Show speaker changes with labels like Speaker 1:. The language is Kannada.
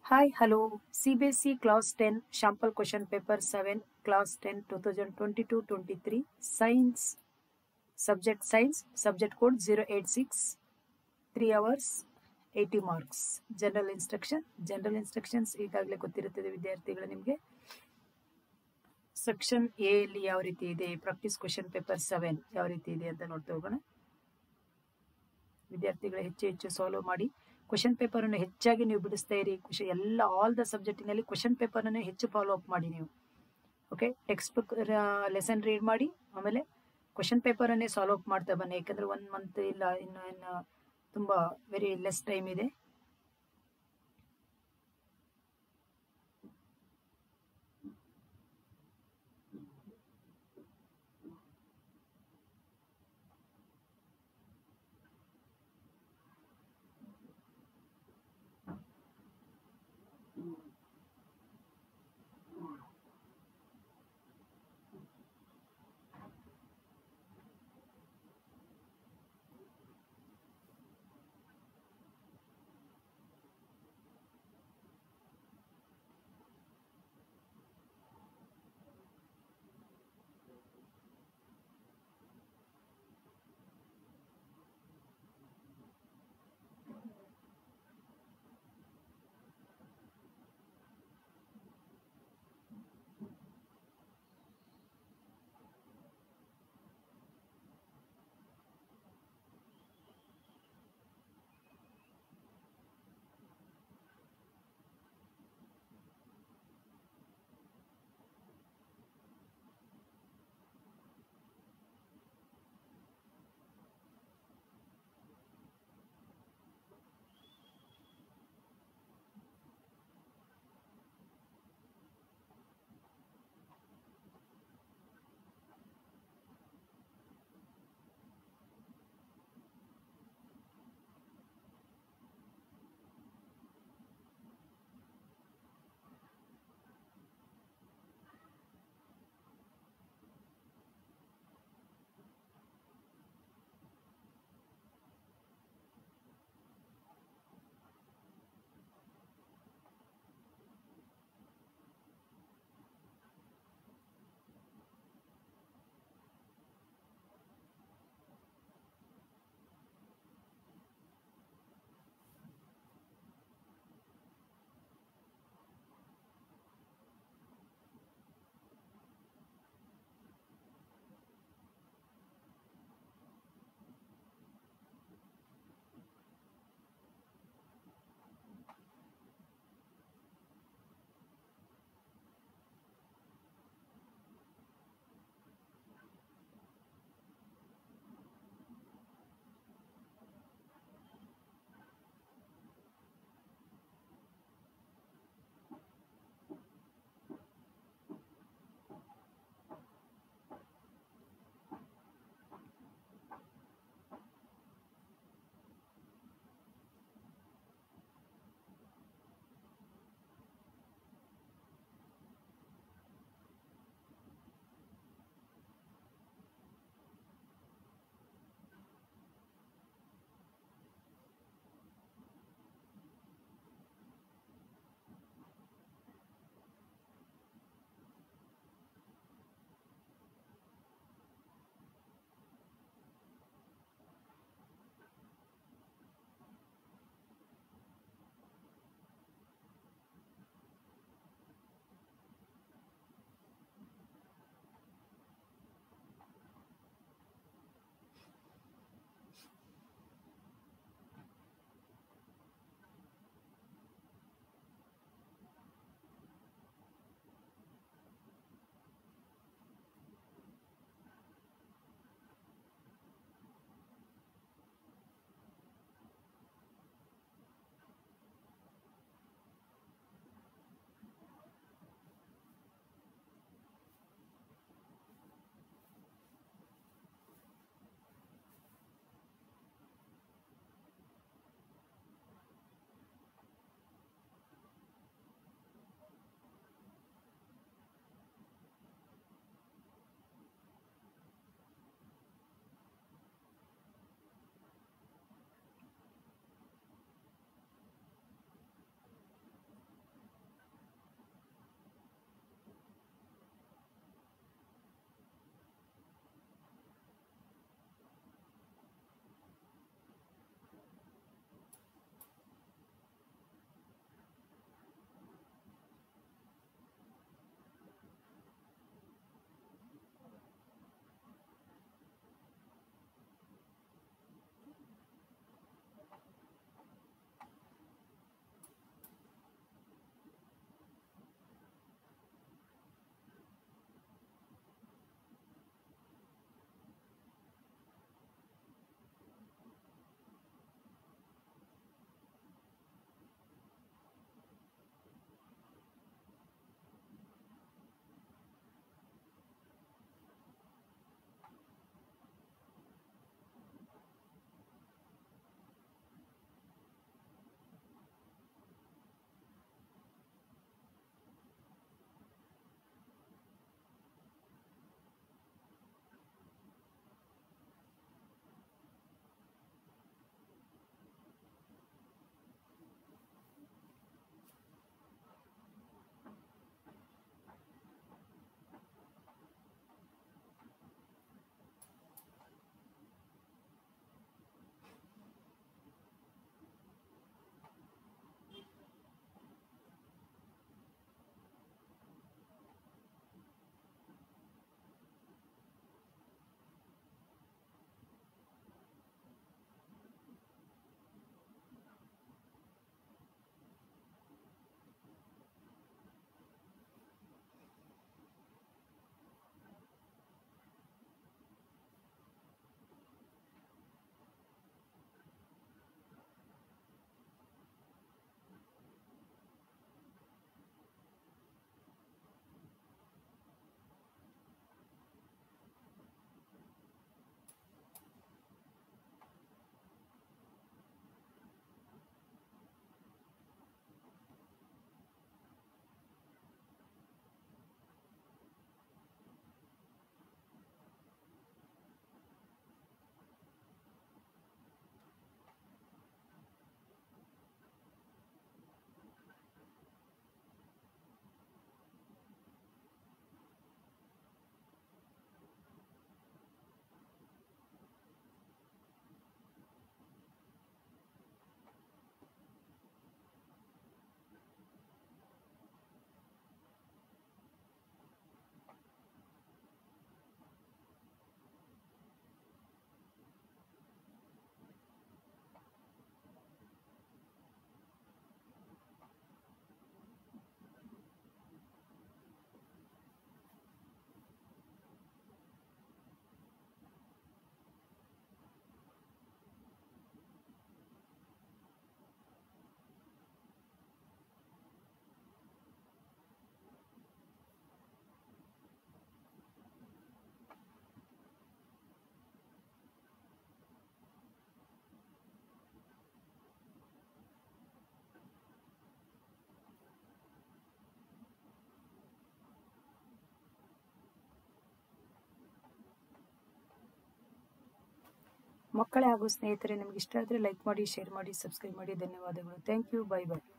Speaker 1: Hi, hello. CBSE Class 10 Sample Question Paper 7 Class 10 2022-23 Science Subject Science Subject Code 086 3 hours 80 marks General Instruction General Instructions ಈಗಾಗಲೇ ಗೊತ್ತಿರುತ್ತದೆ ವಿದ್ಯಾರ್ಥಿಗಳು ನಿಮಗೆ ಸೆಕ್ಷನ್ ಎ ಅಲ್ಲಿ ಯಾವ ರೀತಿ ಇದೆ ಪ್ರಾಕ್ಟೀಸ್ ಕ್ವೆಶನ್ ಪೇಪರ್ ಸೆವೆನ್ ಯಾವ ರೀತಿ ಇದೆ ಅಂತ ನೋಡ್ತಾ ಹೋಗೋಣ ವಿದ್ಯಾರ್ಥಿಗಳು ಹೆಚ್ಚು ಹೆಚ್ಚು ಸಾಲ್ವ್ ಮಾಡಿ ಕ್ವೆಶನ್ ಪೇಪರ್ ಅನ್ನು ಹೆಚ್ಚಾಗಿ ನೀವು ಬಿಡಿಸ್ತಾ ಇರಿ ಕ್ವೆಶನ್ ಎಲ್ಲ ಆಲ್ ದ ಸಬ್ಜೆಕ್ಟಿನಲ್ಲಿ ಕ್ವೆಶನ್ ಪೇಪರ್ ಅನ್ನು ಹೆಚ್ಚು ಫಾಲೋ ಅಪ್ ಮಾಡಿ ನೀವು okay text book lesson read ಮಾಡಿ ಆಮೇಲೆ ಕ್ವೆಶನ್ ಪೇಪರ್ ಅನ್ನೇ ಸಾಲ್ವ್ ಅಪ್ ಮಾಡ್ತಾ ಬನ್ನಿ ಯಾಕಂದ್ರೆ ಒನ್ ಮಂತ್ ಇಲ್ಲ ಇನ್ನು ಇನ್ನು ತುಂಬಾ ವೆರಿ ಲೆಸ್ ಟೈಮ್ ಇದೆ ಮಕ್ಕಳೇ ಹಾಗೂ ಸ್ನೇಹಿತರೆ ನಿಮ್ಗೆ ಇಷ್ಟ ಆದರೆ ಲೈಕ್ ಮಾಡಿ ಶೇರ್ ಮಾಡಿ ಸಬ್ಸ್ಕ್ರೈಬ್ ಮಾಡಿ ಧನ್ಯವಾದಗಳು ಥ್ಯಾಂಕ್ ಯು ಬೈ ಬೈ